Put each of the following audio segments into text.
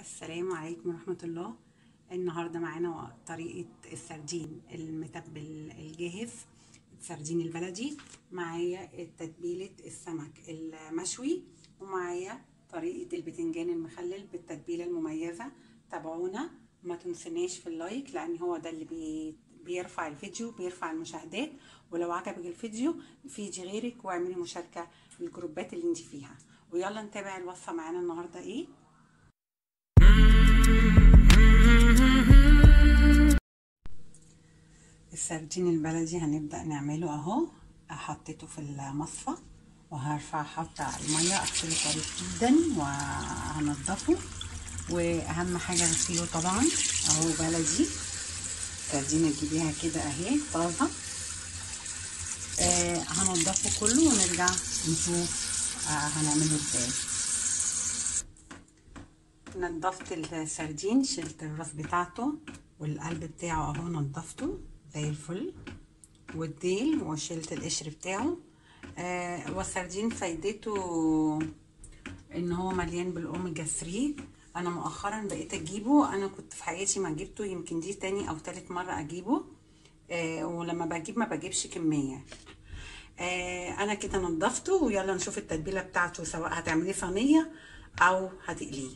السلام عليكم ورحمة الله النهاردة معانا طريقة السردين المتبل الجاهز السردين البلدي معايا تتبيلة السمك المشوي ومعايا طريقة البتنجان المخلل بالتتبيلة المميزة تابعونا ما تنسناش في اللايك لان هو ده اللي بي بيرفع الفيديو بيرفع المشاهدات ولو عجبك الفيديو فيدي غيرك واعملي مشاركة للجروبات اللي انت فيها ويلا نتابع الوصفة معانا النهاردة ايه السردين البلدي هنبدأ نعمله اهو حطيته في المصفى وهرفع احط على المية اغسله كويس جدا وهنضفه واهم حاجة غسيله طبعا اهو بلدي سردينة تجيبيها كده اهي طازة آه هنضفه كله ونرجع نشوف آه هنعمله ازاي نضفت السردين شلت الراس بتاعته والقلب بتاعه اهو نضفته زي الفل والديل وشلت القشر بتاعه آه والسردين فايدته ان هو مليان بالاوميجا 3 انا مؤخرا بقيت اجيبه انا كنت في حياتي ما جبته يمكن دي تاني او تالت مره اجيبه آه ولما بجيب ما بجيبش كميه آه انا كده نضفته ويلا نشوف التتبيله بتاعته سواء هتعمليه صينيه او هتقليه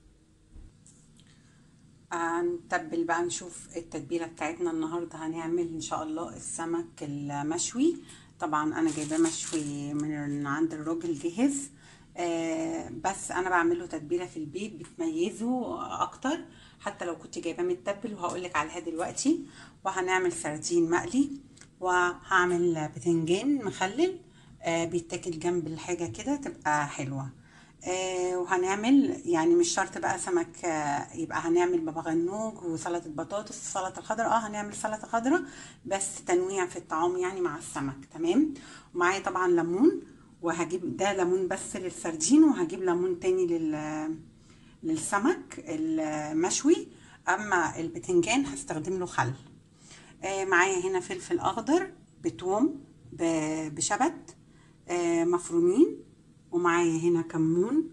هنتبل بقى نشوف التتبيله بتاعتنا النهارده هنعمل ان شاء الله السمك المشوي طبعا انا جايباه مشوي من عند الراجل جاهز آه بس انا بعمله تتبيله في البيت بتميزه اكتر حتى لو كنت جايباه متبل وهقولك عليها دلوقتي وهنعمل سردين مقلي وهعمل بتنجان مخلل آه بيتاكل جنب الحاجه كده تبقى حلوه آه وهنعمل يعني مش شرط بقى سمك آه يبقى هنعمل بابا غنوج وسلطه بطاطس وسلطه الخضراء اه هنعمل سلطه خضراء بس تنويع في الطعام يعني مع السمك تمام ومعايا طبعا ليمون وهجيب ده ليمون بس للسردين وهجيب ليمون تاني لل للسمك المشوي اما البتنجان هستخدم له خل آه معايا هنا فلفل اخضر بتوم بشبت مفرومين ومعايا هنا كمون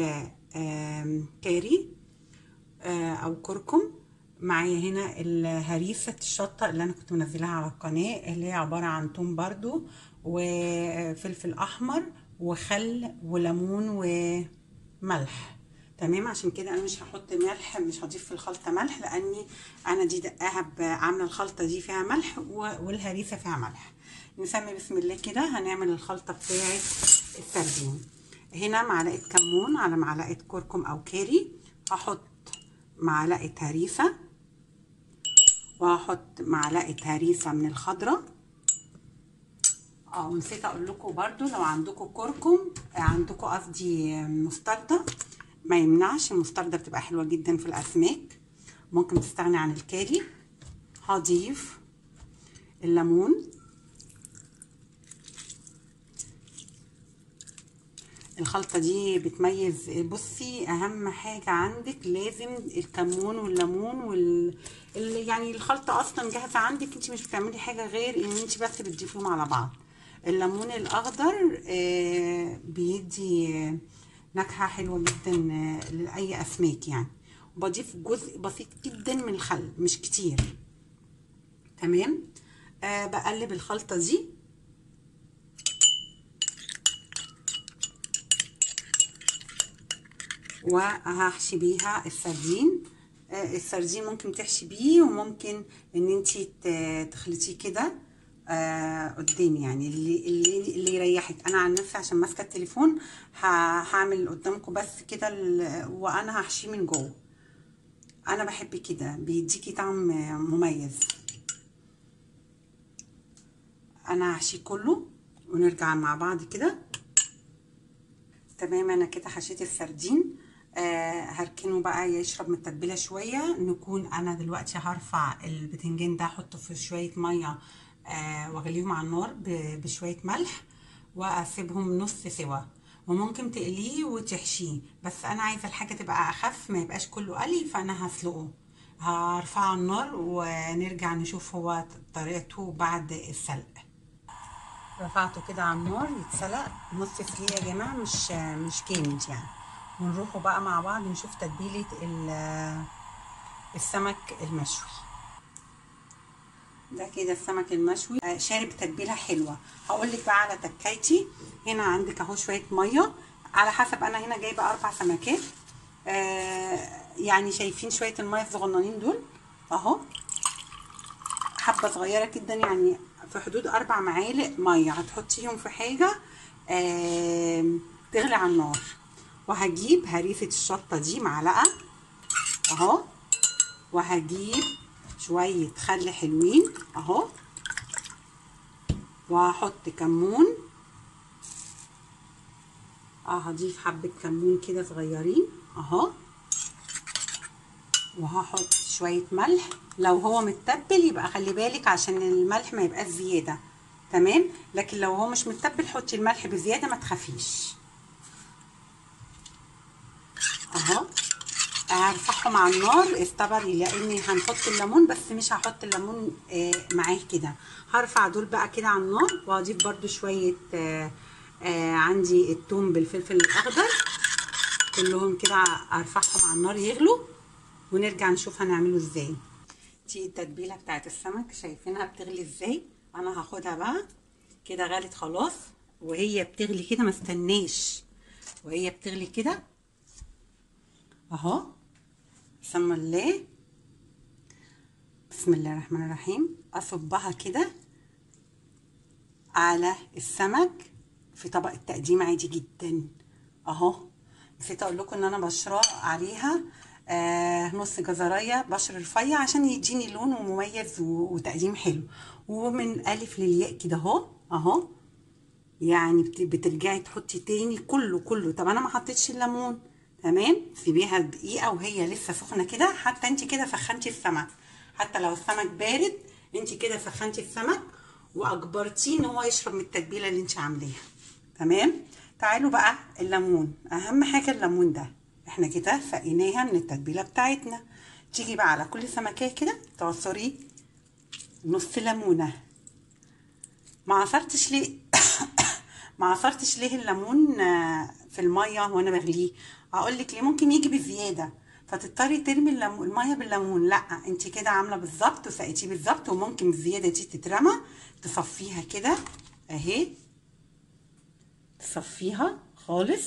وكاري او كركم معايا هنا الهريسة الشطة اللي انا كنت منزلها على القناة اللي هي عبارة عن توم برضو وفلفل احمر وخل وليمون وملح تمام عشان كده انا مش هحط ملح مش هضيف في الخلطة ملح لاني انا دي دقاها عاملة الخلطة دي فيها ملح والهريسة فيها ملح نسمي بسم الله كده هنعمل الخلطة بتاعة السردين هنا معلقة كمون على معلقة كركم او كاري هحط معلقة هريسة وهحط معلقة هريسة من الخضرة اه نسيت اقول لكم برضو لو عندكم كركم عندكم قصدي مستردة ما يمنعش المستردة بتبقى حلوة جدا في الاسماك ممكن تستغني عن الكاري هضيف الليمون الخلطة دي بتميز بصي اهم حاجة عندك لازم الكمون والليمون وال يعني الخلطة اصلا جاهزة عندك انت مش بتعملي حاجة غير ان انت بس بتضيفيهم على بعض الليمون الاخضر آه بيدي نكهة حلوة جدا لأي اسماك يعني وبضيف جزء بسيط جدا من الخل مش كتير تمام آه بقلب الخلطة دي وهحشي بيها السردين آه السردين ممكن تحشي بيه وممكن ان انتي تخلطيه كده آه قدامي يعني اللي اللي اللي يريحك انا عن نفسي عشان ماسكه التليفون هعمل قدامكم بس كده وانا هحشيه من جوه انا بحب كده بيديكي طعم مميز انا هحشيه كله ونرجع مع بعض كده تمام انا كده حشيت السردين آه هركنه بقى يشرب من التتبيله شويه نكون انا دلوقتي هرفع البتنجان ده احطه في شويه ميه آه واغليهم على النار بشويه ملح واسيبهم نص سوا وممكن تقليه وتحشيه بس انا عايزه الحاجه تبقى اخف ما يبقاش كله قلي فانا هسلقه هرفعه على النار ونرجع نشوف هو طريقته بعد السلق رفعته كده على النار يتسلق نص سليه يا جماعه مش مش كامل يعني ونروحوا بقى مع بعض نشوف تتبيلة ال- السمك المشوي ده كده السمك المشوي آه، شارب تتبيله حلوه هقول لك بقى على تكايتي هنا عندك اهو شويه ميه على حسب انا هنا جايبه اربع سمكات آه يعني شايفين شويه الميه الصغننين دول اهو حبه صغيره جدا يعني في حدود اربع معالق ميه هتحطيهم في حاجه آه تغلي على النار وهجيب هريسه الشطه دي معلقه اهو وهجيب شوية خل حلوين اهو وهحط كمون اه هضيف حبة كمون كده صغيرين اهو وهحط شوية ملح لو هو متبل يبقى خلي بالك عشان الملح ما يبقاش زيادة تمام لكن لو هو مش متبل حطي الملح بزيادة ما تخافيش اهو هرفعهم على النار استبري لاني هنحط الليمون بس مش هحط الليمون آه معاه كده هرفع دول بقى كده على النار واضيف برده شويه آه آه عندي التوم بالفلفل الاخضر كلهم كده ارفعهم على النار يغلوا ونرجع نشوف هنعمله ازاي دي التتبيله بتاعت السمك شايفينها بتغلي ازاي انا هاخدها بقى كده غلت خلاص وهي بتغلي كده ما استناش وهي بتغلي كده اهو بسم الله بسم الله الرحمن الرحيم اصبها كده على السمك في طبق التقديم عادي جدا اهو نسيت اقول لكم ان انا بشرة عليها آه نص جزرايه بشر رفيع عشان يديني لون ومميز وتقديم حلو ومن الف للياء كده اهو اهو يعني بترجعي تحطي تاني كله كله طب انا ما حطيتش الليمون تمام سيبيها دقيقه وهي لسه سخنه كده حتى انت كده سخنتي السمك حتى لو السمك بارد انت كده سخنتي السمك واجبرتيه ان هو يشرب من التتبيله اللي انت عاملاها تمام تعالوا بقى الليمون اهم حاجه الليمون ده احنا كده سقيناها من التتبيله بتاعتنا تيجي بقى على كل سمكيه كده تعصري نص ليمونه ما عصرتش ليه ما عصرتش ليه الليمون في الميه وانا بغليه هقول لك ليه ممكن يجي بزياده فتضطري ترمي الميه بالليمون لا انت كده عامله بالظبط وسقيتيه بالظبط وممكن الزياده دي تترمى تصفيها كده اهي تصفيها خالص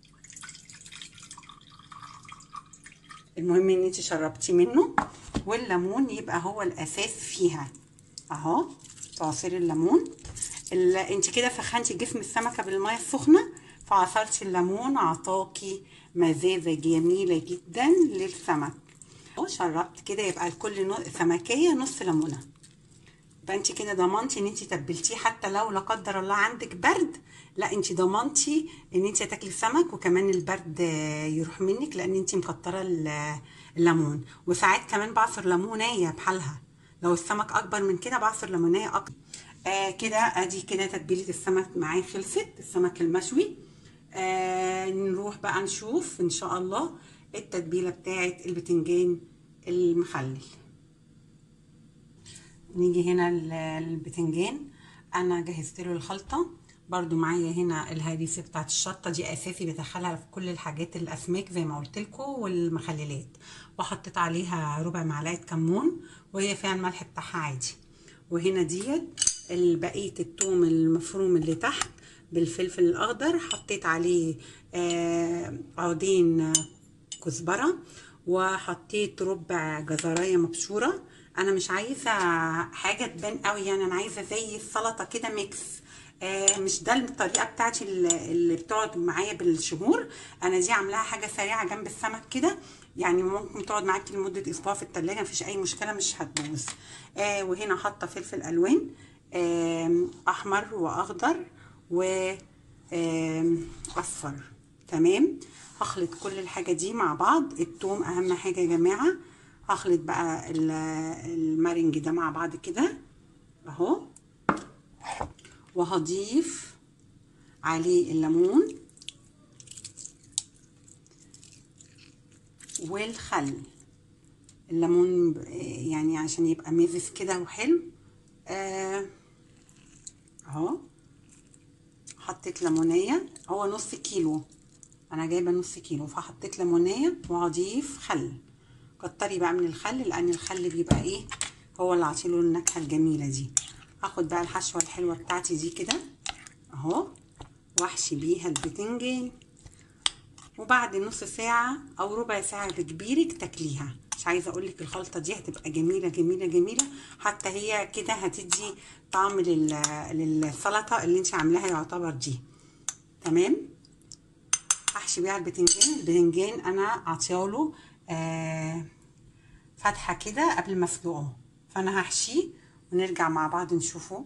المهم ان انت شربتي منه والليمون يبقى هو الاساس فيها اهو تعصري الليمون انت كده سخنتي جسم السمكه بالميه السخنه فعصرتي الليمون عطاكي مزازه جميله جدا للسمك وشربت كده يبقى لكل سمكيه نص ليمونه يبقى انت كده ضمنتي ان انت تبلتيه حتى لو لا قدر الله عندك برد لا انت ضمنتي ان انت هتاكلي سمك وكمان البرد يروح منك لان انت مكتره الليمون وساعات كمان بعصر ليمونيه بحالها لو السمك اكبر من كده بعصر ليمونيه اكتر آه كده ادي كده تتبيله السمك معايا خلصت السمك المشوي آه نروح بقى نشوف ان شاء الله التتبيله بتاعه البتنجان المخلل نيجي هنا البتنجان انا جهزت له الخلطه برضو معايا هنا الهريسه بتاعت الشطه دي اساسي بدخلها في كل الحاجات الاسماك زي ما قلت لكم والمخللات وحطيت عليها ربع معلقه كمون وهي فيها الملح بتاعها عادي وهنا ديت بقيه التوم المفروم اللي تحت بالفلفل الاخضر حطيت عليه آه عودين كزبره وحطيت ربع جزرايه مبشوره انا مش عايزه حاجه تبان قوي يعني انا عايزه زي السلطه كده ميكس آه مش ده الطريقه بتاعتي اللي بتقعد معايا بالشهور انا دي عاملاها حاجه سريعه جنب السمك كده يعني ممكن تقعد معاكي لمده اسبوع في التلاجة مفيش اي مشكله مش هتبوظ آه وهنا حاطه فلفل الوان آه احمر واخضر و اصفر تمام هخلط كل الحاجه دي مع بعض التوم اهم حاجه يا جماعه هخلط بقى المارنج ده مع بعض كده اهو وهضيف عليه الليمون والخل الليمون يعني عشان يبقى مزز كده وحلو اهو حطيت ليمونيه هو نص كيلو انا جايبه نص كيلو فحطيت ليمونيه واضيف خل كتري بقى من الخل لان الخل بيبقى ايه هو اللي عاطيله النكهه الجميله دي هاخد بقى الحشوه الحلوه بتاعتي دي كده اهو واحشي بيها البتنجان وبعد نص ساعه او ربع ساعه بكبيرك تاكليها مش عايزه اقول لك الخلطه دي هتبقى جميله جميله جميله حتى هي كده هتدي طعم للسلطه اللي انت عاملاها يعتبر دي تمام احشي بيها البتنجان البتنجان انا عطياله آه فتحه كده قبل ما اسلقه فانا هحشيه ونرجع مع بعض نشوفه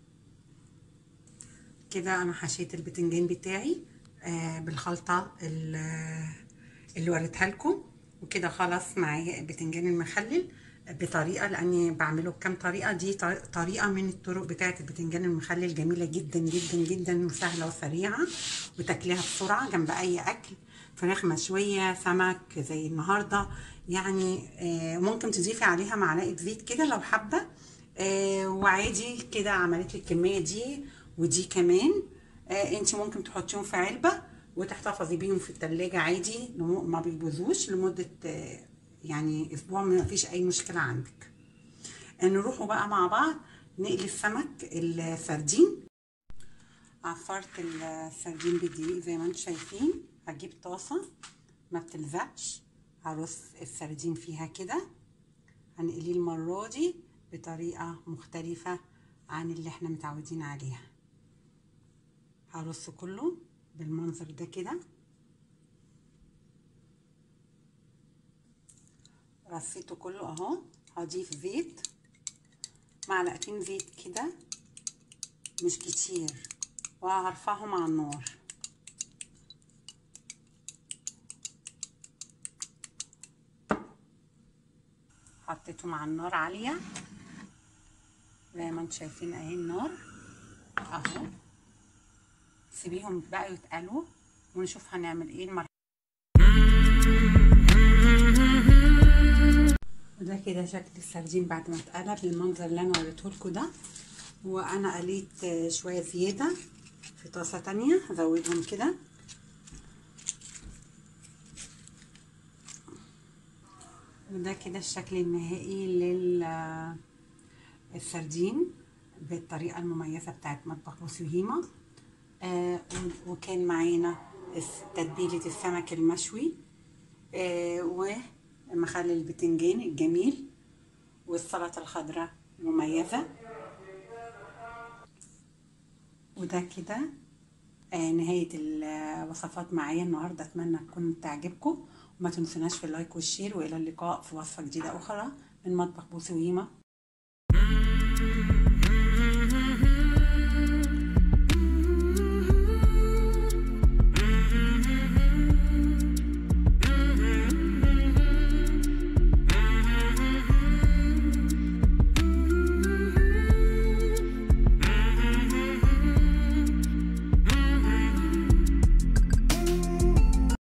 كده انا حشيت البتنجان بتاعي آه بالخلطه اللي وريتها لكم وكده خلاص معايا البتنجان المخلل بطريقه لاني بعمله بكام طريقه دي طريقه من الطرق بتاعه البتنجان المخلل جميله جدا جدا جدا وسهله وسريعه وتاكليها بسرعه جنب اي اكل فراخ مشويه سمك زي النهارده يعني آه ممكن تضيفي عليها معلقه زيت كده لو حابه آه وعادي كده عملت الكميه دي ودي كمان آه انت ممكن تحطيهم في علبه وتحتفظي بيهم في التلاجة عادي ما بيبوظوش لمدة يعني اسبوع ما فيش اي مشكلة عندك نروحوا بقى مع بعض نقلي السمك السردين عفرت السردين بالدقيق زي ما انتم شايفين هجيب طاسة ما بتلزقش هرص السردين فيها كده هنقليه المرة دي بطريقة مختلفة عن اللي احنا متعودين عليها هرص كله بالمنظر ده كده رصيته كله اهو هضيف زيت معلقتين زيت كده مش كتير وهرفعهم على النار حطيتهم على النار عالية زي ما انتم شايفين اهي النار اهو سيبيهم بقى يتقلوا ونشوف هنعمل ايه المرة وده كده شكل السردين بعد ما اتقلب بالمنظر اللي انا وريته لكم ده وانا قليت شويه زياده في طاسه تانية هزودهم كده وده كده الشكل النهائي للسردين بالطريقه المميزه بتاعت مطبخ بوسوهيما آه وكان معانا تتبيلة السمك المشوي آه ومخلل البتنجان الجميل والسلطة الخضراء المميزة وده كده آه نهاية الوصفات معايا النهاردة أتمنى تكون تعجبكم وما تنسوناش في اللايك والشير وإلى اللقاء في وصفة جديدة أخرى من مطبخ بوسويمة